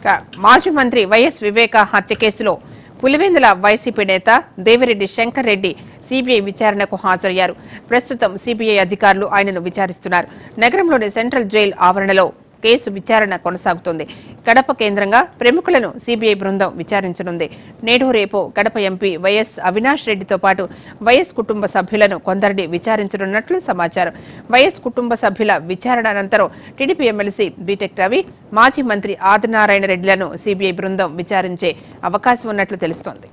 ఇక మాజీ మంత్రి వైఎస్ వివేక హత్య కేసులో పులివెందుల వైసీపీ నేత దేవిరెడ్డి శంకర్ రెడ్డి సిబిఐ విచారణకు హాజరయ్యారు ప్రస్తుతం సిబిఐ అధికారులు ఆయనను విచారిస్తున్నారు నగరంలోని సెంట్రల్ జైలు ఆవరణలో కేసు విచారణ కొనసాగుతోంది కడప కేంద్రంగా ప్రముఖులను సిబిఐ బృందం విచారించనుంది నేడు రేపు కడప ఎంపీ వైఎస్ అవినాష్ రెడ్డితో పాటు వైఎస్ కుటుంబ సభ్యులను కొందరిని విచారించనున్నట్లు సమాచారం వైఎస్ కుటుంబ సభ్యుల విచారణ అనంతరం టీడీపీ ఎమ్మెల్సీ బీటెక్ రవి మాజీ మంత్రి ఆదినారాయణ రెడ్డిలను సిబిఐ బృందం విచారించే అవకాశం ఉన్నట్లు తెలుస్తోంది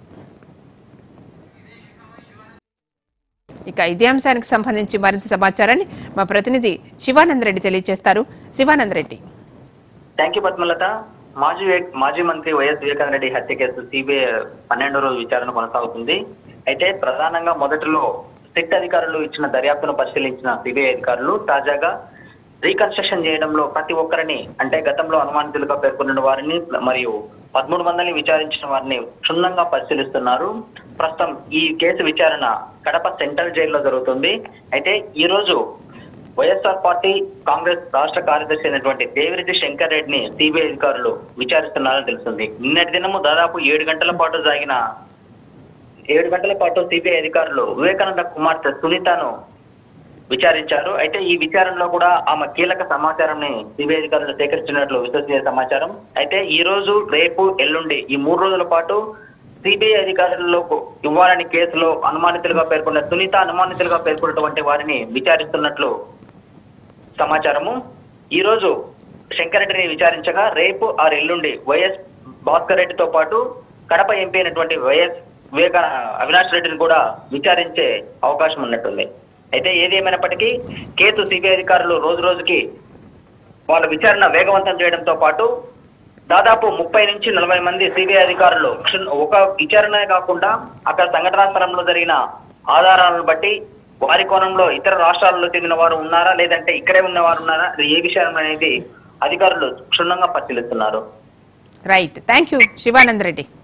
ఇక ఇదే అంశానికి సంబంధించి మరింత సమాచారాన్ని మా ప్రతినిధి శివానంద్ రెడ్డి తెలియజేస్తారు శివానంద్ రెడ్డి థ్యాంక్ యూ పద్మలత మాజీ వే- మాజీ మంత్రి వైఎస్ వివేకానంద రెడ్డి హత్య కేసు సిబిఐ పన్నెండో రోజు విచారణ కొనసాగుతుంది అయితే ప్రధానంగా మొదటిలో సిట్ అధికారులు ఇచ్చిన దర్యాప్తును పరిశీలించిన సిబిఐ అధికారులు తాజాగా రీకన్స్ట్రక్షన్ చేయడంలో ప్రతి ఒక్కరిని అంటే గతంలో అనుమానితులుగా పేర్కొన్న వారిని మరియు పదమూడు మందిని విచారించిన వారిని క్షుణ్ణంగా పరిశీలిస్తున్నారు ప్రస్తుతం ఈ కేసు విచారణ కడప సెంట్రల్ జైల్లో జరుగుతుంది అయితే ఈ రోజు వైఎస్ఆర్ పార్టీ కాంగ్రెస్ రాష్ట్ర కార్యదర్శి అయినటువంటి దేవిరెడ్డి శంకర్ రెడ్డిని సిబిఐ అధికారులు విచారిస్తున్నారని తెలుస్తుంది నిన్నటి దినము దాదాపు ఏడు గంటల పాటు సాగిన ఏడు గంటల పాటు సిబిఐ అధికారులు వివేకానంద కుమార్తె సునీతను విచారించారు అయితే ఈ విచారణలో కూడా ఆమె కీలక సమాచారాన్ని సిబిఐ అధికారులు సేకరించినట్లు విశ్వసనీయ సమాచారం అయితే ఈ రోజు రేపు ఎల్లుండి ఈ మూడు రోజుల పాటు సిబిఐ అధికారులకు ఇవ్వాలని కేసులో అనుమానితులుగా పేర్కొన్న సునీత అనుమానితులుగా పేర్కొన్నటువంటి వారిని విచారిస్తున్నట్లు సమాచారము ఈ రోజు శంకర్ రెడ్డిని విచారించగా రేపు ఆరు ఎల్లుండి వైఎస్ భాస్కర్ రెడ్డితో పాటు కడప ఎంపీ అయినటువంటి వైఎస్ వివేక అవినాష్ రెడ్డిని కూడా విచారించే అవకాశం ఉన్నట్టుంది అయితే ఏది ఏమైనప్పటికీ కేసు సిబిఐ అధికారులు రోజు రోజుకి వాళ్ళ విచారణ వేగవంతం చేయడంతో పాటు దాదాపు ముప్పై నుంచి నలభై మంది సిబిఐ అధికారులు క్షుణ్- ఒక విచారణే కాకుండా అక్కడ సంఘటనా స్థలంలో జరిగిన ఆధారాలను బట్టి వారి కోణంలో ఇతర రాష్ట్రాలలో చెందిన వారు ఉన్నారా లేదంటే ఇక్కడే ఉన్న వారు ఉన్నారా అది ఏ విషయం అనేది అధికారులు క్షుణ్ణంగా పరిశీలిస్తున్నారు right thank you Shivanand Reddy